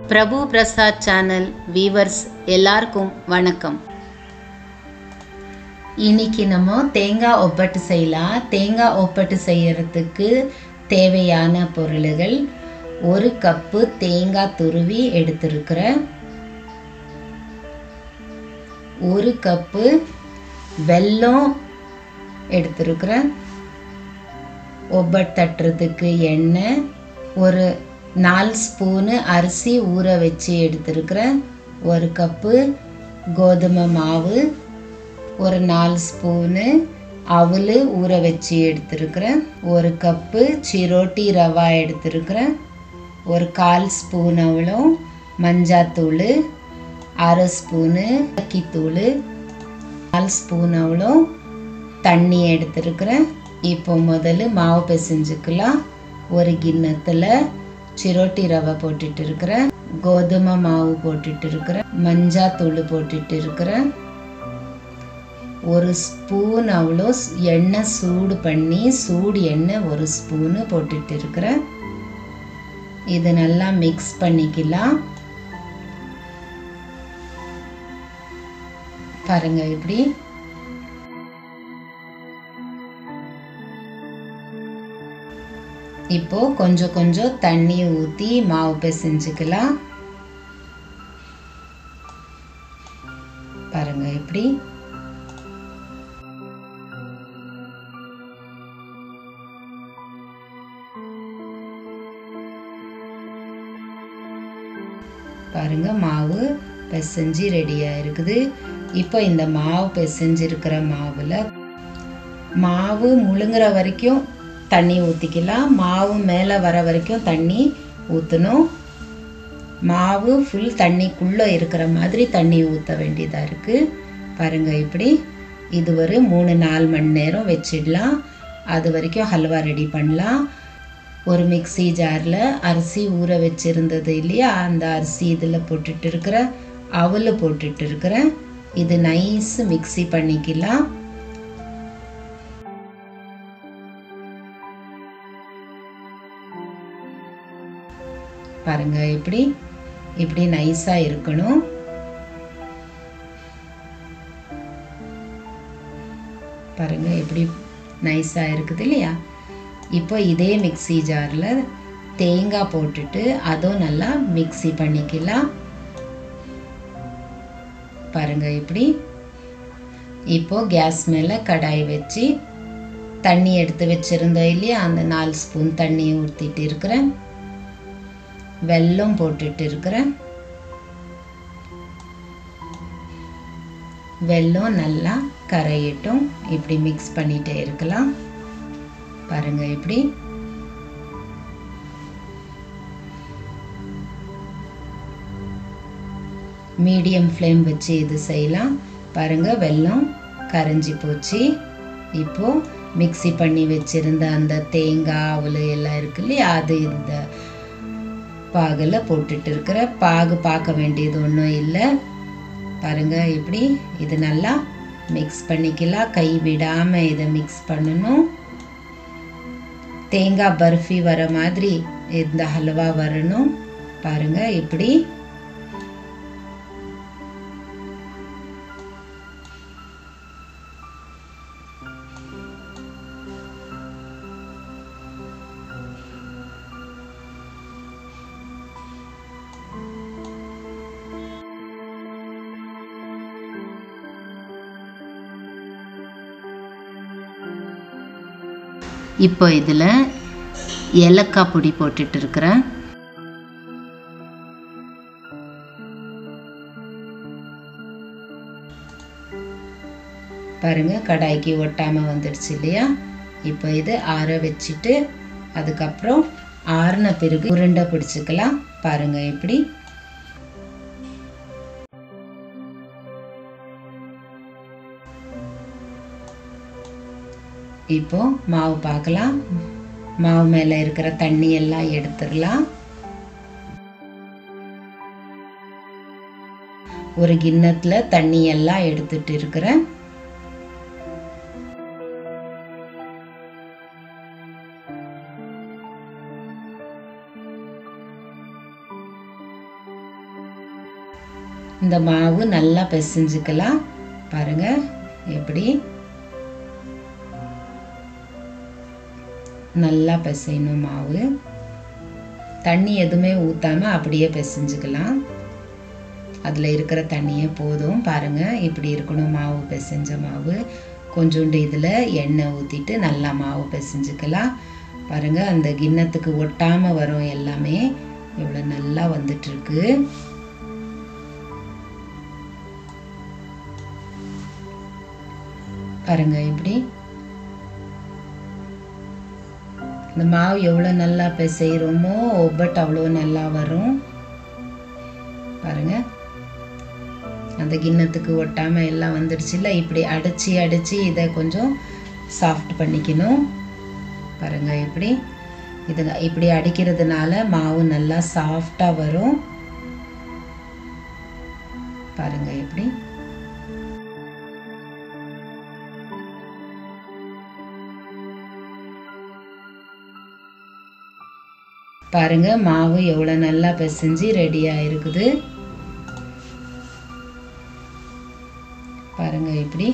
பிரபு Prasad channel viewers எல்லாருக்கும் வணக்கம் இன்னைக்கு நம்ம தேங்காய் ஒப்பட்டு செய்யலாம் தேங்காய் ஒப்பட்டு செய்யறதுக்கு தேவையான பொருள்கள் ஒரு கப்பு தேங்காய் துருவி எடுத்திருக்கிறேன் ஒரு கப்பு வெல்லம் எடுத்திருக்கிறேன் ஒப்பட் தட்டுறதுக்கு எண்ணெய் ஒரு நாலு ஸ்பூனு அரிசி ஊற வச்சு எடுத்திருக்கிறேன் ஒரு கப்பு கோதுமை மாவு ஒரு நாலு ஸ்பூனு அவல் ஊற வச்சு எடுத்திருக்கிறேன் ஒரு கப்பு சிரோட்டி ரவா எடுத்திருக்கிறேன் ஒரு கால் ஸ்பூன் அவ்வளோ மஞ்சாத்தூள் அரை ஸ்பூனு அக்கித்தூள் நாலு ஸ்பூன் அவ்வளோ தண்ணி எடுத்திருக்கிறேன் இப்போ முதல்ல மாவு பிசைஞ்சுக்கலாம் ஒரு கிண்ணத்தில் சிரோட்டி ரவை போட்டுட்டு இருக்கிறேன் கோதுமை மாவு போட்டுட்டு இருக்கிறேன் மஞ்சாத்தூள் போட்டுட்டு இருக்கிறேன் ஒரு ஸ்பூன் அவ்வளோ எண்ணெய் சூடு பண்ணி சூடு எண்ணெய் ஒரு ஸ்பூனு போட்டுட்டு இருக்கிறேன் இது நல்லா மிக்ஸ் பண்ணிக்கலாம் பாருங்க இப்படி இப்போ கொஞ்சம் கொஞ்சம் தண்ணி ஊற்றி மாவு பிசைஞ்சுக்கலாம் பாருங்க எப்படி பாருங்க மாவு பிசைஞ்சு ரெடியாக இருக்குது இப்போ இந்த மாவு பிசைஞ்சிருக்கிற மாவில் மாவு முழுங்குற வரைக்கும் தண்ணி ஊற்றிக்கலாம் மாவு மேலே வர வரைக்கும் தண்ணி ஊற்றணும் மாவு ஃபுல் தண்ணிக்குள்ளே இருக்கிற மாதிரி தண்ணி ஊற்ற வேண்டியதாக இருக்குது பாருங்கள் இப்படி இது ஒரு மூணு நாலு மணி நேரம் வச்சிடலாம் அது வரைக்கும் ஹல்வா ரெடி பண்ணலாம் ஒரு மிக்சி ஜாரில் அரிசி ஊற வச்சுருந்தது இல்லையா அந்த அரிசி இதில் போட்டுட்டு இருக்கிற அவல் போட்டுட்டு இருக்கிறேன் இது நைஸ் மிக்சி பண்ணிக்கலாம் பாருங்க இப்படி இப்படி நைஸா இருக்கணும் பாருங்க எப்படி நைஸா இருக்குது இல்லையா இப்போ இதே மிக்சி ஜாரில் தேங்காய் போட்டுட்டு அதுவும் நல்லா மிக்சி பண்ணிக்கலாம் பாருங்க இப்படி இப்போ கேஸ் மேலே கடாய் வச்சு தண்ணி எடுத்து வச்சுருந்தோம் இல்லையா அந்த நாலு ஸ்பூன் தண்ணி ஊற்றிட்டு இருக்கிறேன் வெல்லம் போட்டுட்டு இருக்கிறேன் வெல்லம் நல்லா கரையட்டும் இப்படி மிக்ஸ் பண்ணிட்டே இருக்கலாம் பாருங்க இப்படி மீடியம் ஃப்ளேம் வச்சு இது செய்யலாம் பாருங்க வெல்லம் கரைஞ்சி போச்சு இப்போ மிக்சி பண்ணி வச்சிருந்த அந்த தேங்காய் அவல் எல்லாம் இருக்கு இல்லையா அது இந்த பாகில் போட்டுட்டு இருக்கிற பாகு பார்க்க வேண்டியது ஒன்றும் இல்லை பாருங்க இப்படி இது நல்லா மிக்ஸ் பண்ணிக்கலாம் கை விடாமல் இதை மிக்ஸ் பண்ணணும் தேங்காய் பர்ஃபி வர மாதிரி இந்த ஹல்வா வரணும் பாருங்க இப்படி இப்போ இதில் ஏலக்காய் பொடி போட்டுட்டு இருக்கிறேன் பாருங்க கடாய்க்கு ஒட்டாமல் வந்துடுச்சு இல்லையா இப்போ இது ஆற வச்சுட்டு அதுக்கப்புறம் ஆறின பிறகு உருண்டை பிடிச்சிக்கலாம் பாருங்க எப்படி இப்போ மாவு பார்க்கலாம் மாவு மேலே இருக்கிற தண்ணி எல்லாம் எடுத்துடலாம் ஒரு கிண்ணத்தில் தண்ணி எல்லாம் எடுத்துட்டு இருக்கிறேன் இந்த மாவு நல்லா பிசைஞ்சுக்கலாம் பாருங்க எப்படி நல்லா பிசையணும் மாவு தண்ணி எதுவுமே ஊற்றாம அப்படியே பிசைஞ்சுக்கலாம் அதில் இருக்கிற தண்ணியே போதும் பாருங்கள் இப்படி இருக்கணும் மாவு பிசைஞ்ச மாவு கொஞ்சோண்டு இதில் எண்ணெய் ஊற்றிட்டு நல்லா மாவு பிசைஞ்சுக்கலாம் பாருங்கள் அந்த கிண்ணத்துக்கு ஒட்டாமல் வரும் எல்லாமே இவ்வளோ நல்லா வந்துட்டுருக்கு பாருங்க இப்படி இந்த மாவு எவ்வளோ நல்லா பிசைகிறோமோ ஒப்பட்டு அவ்வளோ நல்லா வரும் பாருங்க அந்த கிண்ணத்துக்கு ஒட்டாமல் எல்லாம் வந்துடுச்சுல்ல இப்படி அடித்து அடித்து இதை கொஞ்சம் சாஃப்ட் பண்ணிக்கணும் பாருங்க இப்படி இது இப்படி அடிக்கிறதுனால மாவு நல்லா சாஃப்டாக வரும் பாருங்க எப்படி பாருங்க மாவு எவ்வளோ நல்லா பிசைஞ்சு ரெடியாக இருக்குது பாருங்க இப்படி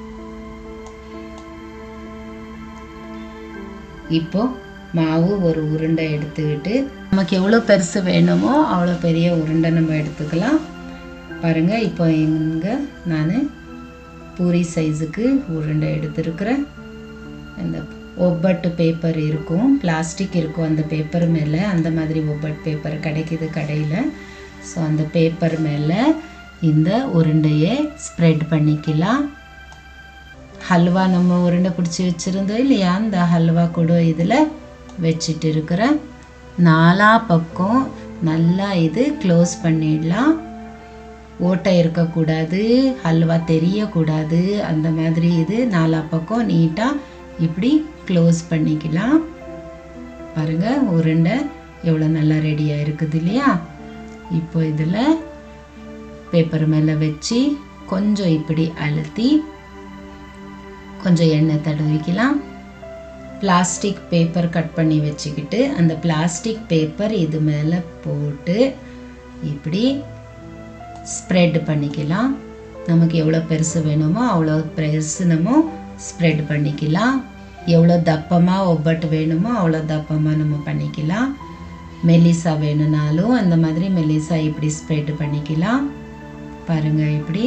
இப்போ மாவு ஒரு உருண்டை எடுத்துக்கிட்டு நமக்கு எவ்வளோ பெருசு வேணுமோ அவ்வளோ பெரிய உருண்டை நம்ம எடுத்துக்கலாம் பாருங்க இப்போ இங்கே நான் பூரி சைஸுக்கு உருண்டை எடுத்துருக்கிறேன் இந்த ஒப்பட்டு பேப்பர் இருக்கும் பிளாஸ்டிக் இருக்கும் அந்த பேப்பர் மேலே அந்த மாதிரி ஒப்பட் பேப்பர் கிடைக்குது கடையில் ஸோ அந்த பேப்பர் மேலே இந்த உருண்டையை ஸ்ப்ரெட் பண்ணிக்கலாம் ஹல்வா நம்ம உருண்டை பிடிச்சி வச்சுருந்தோம் இல்லையா அந்த ஹல்வா கூட இதில் வச்சுட்டு இருக்கிறேன் நாலா பக்கம் நல்லா இது க்ளோஸ் பண்ணிடலாம் ஓட்டை இருக்கக்கூடாது ஹல்வா தெரியக்கூடாது அந்த மாதிரி இது நாலா பக்கம் நீட்டாக இப்படி க்ளோஸ் பண்ணிக்கலாம் பாருங்க உருண்டை எவ்வளோ நல்லா ரெடியாக இருக்குது இல்லையா இப்போ இதில் பேப்பர் மேலே வச்சு கொஞ்சம் இப்படி அழுத்தி கொஞ்சம் எண்ணெய் தடவிக்கலாம் பிளாஸ்டிக் பேப்பர் கட் பண்ணி வச்சுக்கிட்டு அந்த பிளாஸ்டிக் பேப்பர் இது மேலே போட்டு இப்படி ஸ்ப்ரெட் பண்ணிக்கலாம் நமக்கு எவ்வளோ பெருசு வேணுமோ அவ்வளோ பெருசு நம்ம ஸ்ப்ரெட் பண்ணிக்கலாம் எவ்வளோ தப்பமாக ஒப்பட்டு வேணுமோ அவ்வளோ தப்பமாக நம்ம பண்ணிக்கலாம் மெலிசா வேணும்னாலும் அந்த மாதிரி மெலிசா இப்படி ஸ்ப்ரெட் பண்ணிக்கலாம் பாருங்க இப்படி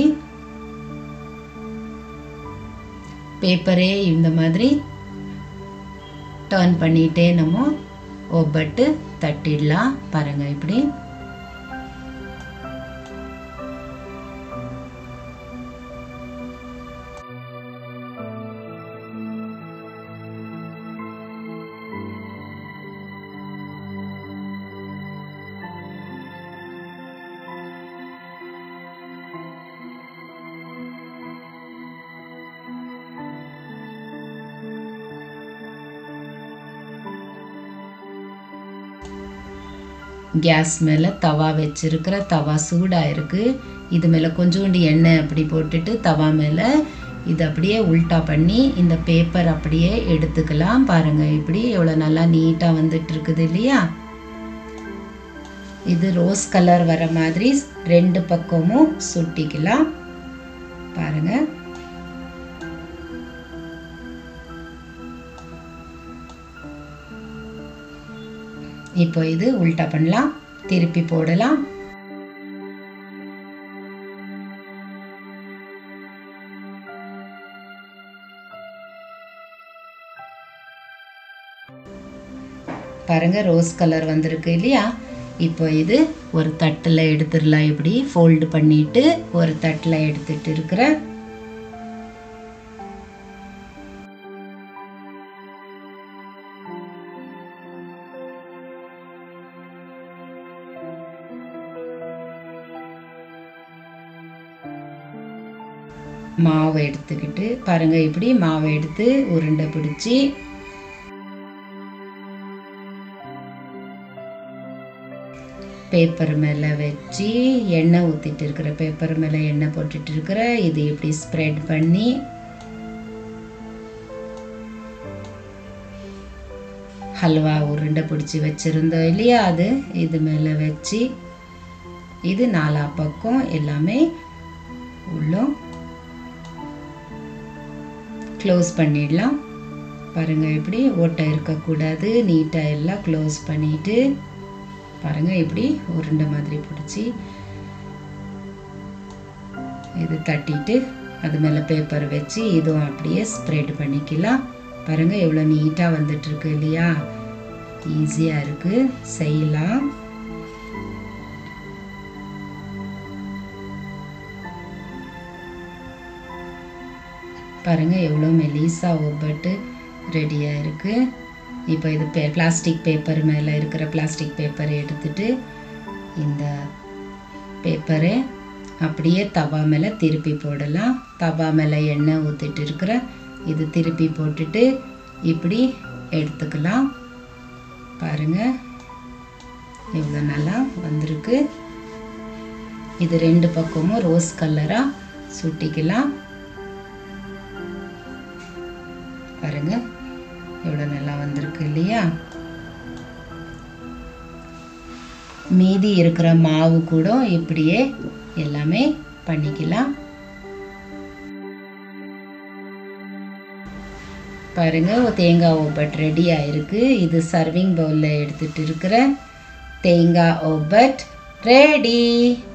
பேப்பரே இந்த மாதிரி டர்ன் பண்ணிட்டே நம்ம ஒப்பட்டு தட்டிடலாம் பாருங்க இப்படி கேஸ் மேலே தவா வச்சிருக்கிற தவா சூடாக இருக்குது இது மேலே கொஞ்சோண்டு எண்ணெய் அப்படி போட்டுட்டு தவா மேலே இது அப்படியே உல்ட்டா பண்ணி இந்த பேப்பர் அப்படியே எடுத்துக்கலாம் பாருங்க இப்படி எவ்வளோ நல்லா நீட்டாக வந்துட்டு இருக்குது இல்லையா இது ரோஸ் கலர் வர மாதிரி ரெண்டு பக்கமும் சுட்டிக்கலாம் பாருங்க இப்போ இது உல்ட்டா பண்ணலாம் திருப்பி போடலாம் பாருங்க ரோஸ் கலர் வந்திருக்கு இல்லையா இப்போ இது ஒரு தட்டில் எடுத்துடலாம் இப்படி ஃபோல்டு பண்ணிட்டு ஒரு தட்டில் எடுத்துட்டு இருக்கிறேன் மாவை எடுத்துக்கிட்டு பாருங்க இப்படி மாவை எடுத்து உருண்டை பிடிச்சி பேப்பர் மேலே வச்சு எண்ணெய் ஊற்றிட்டு இருக்கிற பேப்பர் மேலே எண்ணெய் போட்டுட்டு இருக்கிற இது இப்படி ஸ்ப்ரெட் பண்ணி ஹல்வா உருண்டை பிடிச்சி வச்சுருந்தோம் இல்லையா அது இது மேலே வச்சு இது நாலா பக்கம் எல்லாமே உள்ளும் க்ளோஸ் பண்ணிடலாம் பாருங்க இப்படி ஓட்டை இருக்கக்கூடாது நீட்டாக எல்லாம் க்ளோஸ் பண்ணிட்டு பாருங்க இப்படி உருண்டை மாதிரி பிடிச்சி இது தட்டிட்டு அது மேலே பேப்பர் வச்சு இதுவும் அப்படியே ஸ்ப்ரெட் பண்ணிக்கலாம் பாருங்க எவ்வளோ நீட்டாக வந்துட்டு இருக்கு இல்லையா ஈஸியாக இருக்கு செய்யலாம் பாருங்க எவ்வளோ மெலிசா ஒப்பட்டு ரெடியாக இருக்கு இப்போ இது பே பிளாஸ்டிக் பேப்பர் மேலே இருக்கிற பிளாஸ்டிக் பேப்பரை எடுத்துட்டு இந்த பேப்பரை அப்படியே தவா மேலே திருப்பி போடலாம் தவா மேலே எண்ணெய் ஊற்றிட்டு இருக்கிற இது திருப்பி போட்டுட்டு இப்படி எடுத்துக்கலாம் பாருங்க எவ்வளோ நல்லா வந்திருக்கு இது ரெண்டு பக்கமும் ரோஸ் கலராக சுட்டிக்கலாம் பாருங்க எவ்வளோ நல்லா வந்திருக்கு இல்லையா மீதி இருக்கிற மாவு கூட இப்படியே எல்லாமே பண்ணிக்கலாம் பாருங்க தேங்காய் ஒப்பட் ரெடி ஆயிருக்கு இது சர்விங் பவுலில் எடுத்துட்டு இருக்கிற தேங்காய் ஒப்பட் ரெடி